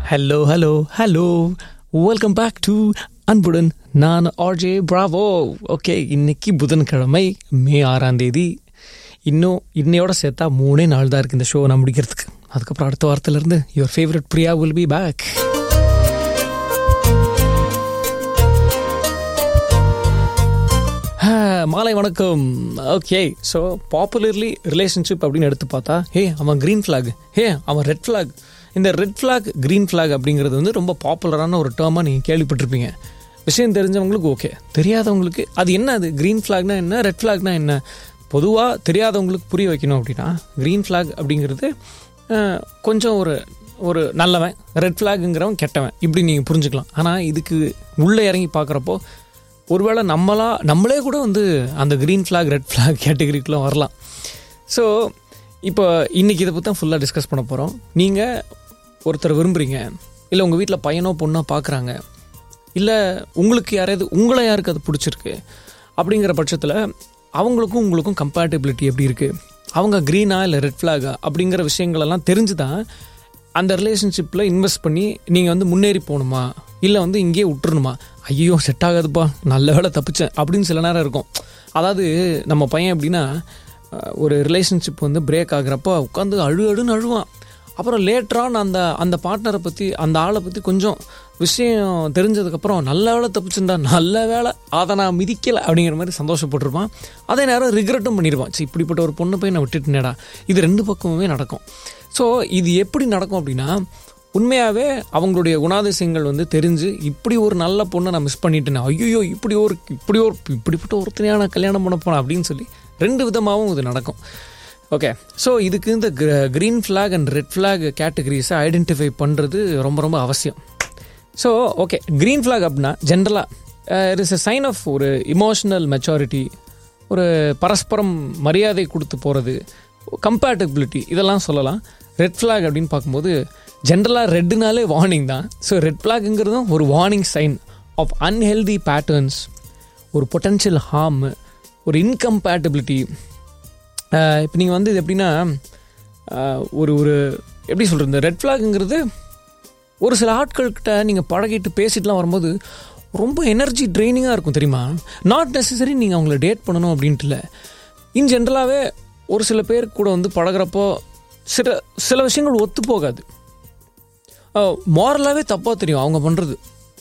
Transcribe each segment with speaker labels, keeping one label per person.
Speaker 1: hello hello hello welcome back to அன்புடன் நான் RJ Bravo okay இன்னைக்கு புதன்கிழமை மே ஆறாம் தேதி இன்னும் இன்னையோட சேர்த்தா மூணே நாள் தான் இருக்குது இந்த ஷோ நான் முடிக்கிறதுக்கு அதுக்கப்புறம் அடுத்த வாரத்திலிருந்து your favourite Priya will be back மாலை வணக்கம் ஓகே ஸோ பாப்புலர்லி ரிலேஷன்ஷிப் அப்படின்னு எடுத்து பார்த்தா ஹே அவன் க்ரீன் ஃப்ளாக் ஹே அவன் ரெட் ஃப்ளாக் இந்த ரெட் ஃப்ளாக் க்ரீன் ஃப்ளாக் அப்படிங்கிறது வந்து ரொம்ப பாப்புலரான ஒரு டேர்மாக நீங்கள் கேள்விப்பட்டிருப்பீங்க விஷயம் தெரிஞ்சவங்களுக்கு ஓகே தெரியாதவங்களுக்கு அது என்ன அது க்ரீன் ஃப்ளாக்னா என்ன ரெட் ஃப்ளாக்னா என்ன பொதுவாக தெரியாதவங்களுக்கு புரிய வைக்கணும் அப்படின்னா க்ரீன் ஃப்ளாக் அப்படிங்கிறது அஹ், கொஞ்சம் ஒரு ஒரு நல்லவன் ரெட் ஃப்ளாகுங்கிறவன் கெட்டவன் இப்படி நீங்கள் புரிஞ்சுக்கலாம் ஆனால் இதுக்கு உள்ளே இறங்கி பார்க்குறப்போ ஒருவேளை நம்மளா நம்மளே கூட வந்து அந்த க்ரீன் ஃப்ளாக் ரெட் ஃப்ளாக் கேட்டகரிக்குள்ளே வரலாம் ஸோ இப்போ இன்றைக்கி இதை பற்றி தான் ஃபுல்லாக டிஸ்கஸ் பண்ண போகிறோம் நீங்கள் ஒருத்தர் விரும்புகிறீங்க இல்லை உங்கள் வீட்டில் பையனோ பொண்ணோ பார்க்குறாங்க இல்லை உங்களுக்கு யாரையாவது உங்களை யாருக்கு அது பிடிச்சிருக்கு அப்படிங்கிற பட்சத்தில் அவங்களுக்கும் உங்களுக்கும் கம்பேட்டபிலிட்டி எப்படி இருக்குது அவங்க க்ரீனா இல்லை ரெட் ஃப்ளாகா அப்படிங்கிற விஷயங்களெல்லாம் தெரிஞ்சு தான் அந்த ரிலேஷன்ஷிப்பில் இன்வெஸ்ட் பண்ணி நீங்கள் வந்து முன்னேறி போகணுமா இல்லை வந்து இங்கேயே விட்டுறணுமா ஐயோ செட் ஆகாதுப்பா நல்ல வேலை தப்பிச்சேன் அப்படின்னு சில நேரம் இருக்கும் அதாவது நம்ம பையன் எப்படின்னா அஹ், ஒரு ரிலேஷன்ஷிப் வந்து பிரேக் ஆகுறப்போ உட்காந்து அழு அழுன்னு அழுவான் அப்புறம் லேட்டரான அந்த அந்த பார்ட்னரை பற்றி அந்த ஆளை பற்றி கொஞ்சம் விஷயம் தெரிஞ்சதுக்கப்புறம் நல்ல வேலை தப்பிச்சுண்டா நல்ல வேலை அதை நான் மிதிக்கலை அப்படிங்கிற மாதிரி சந்தோஷப்பட்டிருப்பான் அதே நேரம் ரிக்ரெட்டும் பண்ணியிருப்பான் சரி இப்படிப்பட்ட ஒரு பொண்ணை போய் நான் விட்டுட்டேனேடா இது ரெண்டு பக்கமுமே நடக்கும் ஸோ இது எப்படி நடக்கும் அப்படின்னா உண்மையாகவே அவங்களுடைய குணாதிசயங்கள் வந்து தெரிஞ்சு இப்படி ஒரு நல்ல பொண்ணை நான் மிஸ் பண்ணிட்டேனே ஐயோ இப்படி ஒரு இப்படி ஒரு இப்படிப்பட்ட ஒருத்தனையா நான் கல்யாணம் பண்ண போனேன் அப்படின்னு சொல்லி ரெண்டு விதமாகவும் இது நடக்கும் ஓகே ஸோ இதுக்கு இந்த green flag and red flag கேட்டகரிஸை ஐடென்டிஃபை பண்ணுறது ரொம்ப ரொம்ப அவசியம் ஸோ ஓகே க்ரீன் ஃப்ளாக் அப்படின்னா ஜென்ரலாக it is a sign of ஒரு இமோஷனல் மெச்சாரிட்டி ஒரு பரஸ்பரம் மரியாதை கொடுத்து போகிறது கம்பேட்டபிலிட்டி இதெல்லாம் சொல்லலாம் ரெட் ஃப்ளாக் அப்படின்னு பார்க்கும்போது ஜென்ரலாக ரெட்டுனாலே வார்னிங் தான் ஸோ ரெட் ஃப்ளாக்ங்கிறதும் ஒரு warning sign of unhealthy patterns ஒரு பொட்டன்ஷியல் ஹார்ம் ஒரு இன்கம்பேட்டபிலிட்டி இப்போ நீங்கள் வந்து இது எப்படின்னா ஆஹ், ஒரு ஒரு எப்படி சொல்கிறது இந்த ரெட் ஃப்ளாக்ங்கிறது ஒரு சில ஆட்கள்கிட்ட நீங்கள் பழகிட்டு பேசிட்டுலாம் வரும்போது ரொம்ப எனர்ஜி ட்ரைனிங்காக இருக்கும் தெரியுமா நாட் நெசசரி நீங்கள் அவங்கள டேட் பண்ணணும் அப்படின்ட்டு இல்லை இன் ஜென்ரலாகவே ஒரு சில பேர் கூட வந்து பழகுறப்போ சில சில விஷயங்கள் ஒத்து போகாது மாரலாகவே தப்பாக தெரியும் அவங்க பண்ணுறது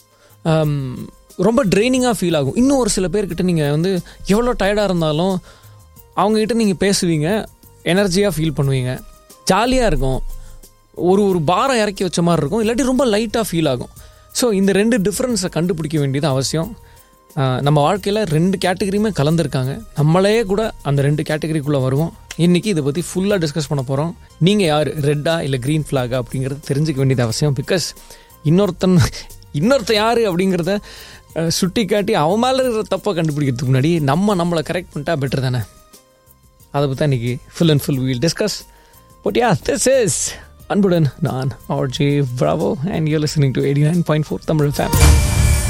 Speaker 1: ரொம்ப ட்ரைனிங்காக ஃபீல் ஆகும் இன்னும் ஒரு சில பேர்கிட்ட நீங்கள் வந்து எவ்வளோ டயர்டாக இருந்தாலும் அவங்ககிட்ட நீங்கள் பேசுவீங்க எனர்ஜியாக ஃபீல் பண்ணுவீங்க ஜாலியாக இருக்கும் ஒரு ஒரு பாரம் இறக்கி வச்ச மாதிரி இருக்கும் இல்லாட்டி ரொம்ப லைட்டாக ஃபீல் ஆகும் ஸோ இந்த ரெண்டு டிஃப்ரென்ஸை கண்டுபிடிக்க வேண்டியது அவசியம் ஆஹ் நம்ம வாழ்க்கையில் ரெண்டு கேட்டகரியுமே கலந்துருக்காங்க நம்மளே கூட அந்த ரெண்டு கேட்டகரிக்குள்ளே வருவோம் இன்றைக்கி இதை பற்றி ஃபுல்லாக டிஸ்கஸ் பண்ண போகிறோம் நீங்கள் யார் ரெட்டா இல்லை க்ரீன் ஃப்ளாகா அப்படிங்கிறது தெரிஞ்சுக்க வேண்டியது அவசியம் பிகாஸ் இன்னொருத்தன் இன்னொருத்தன் யார் அப்படிங்கிறத அஹ், சுட்டி காட்டி அவன் மேலே இருக்கிற தப்பை கண்டுபிடிக்கிறதுக்கு முன்னாடி நம்ம நம்மளை கரெக்ட் பண்ணிட்டா பெட்டர் தானே அதை பற்றி இன்னைக்கு full and full wheel discuss but yeah this is அன்புடன் நான் R J Bravo and you listening to eighty nine point four Tamil fame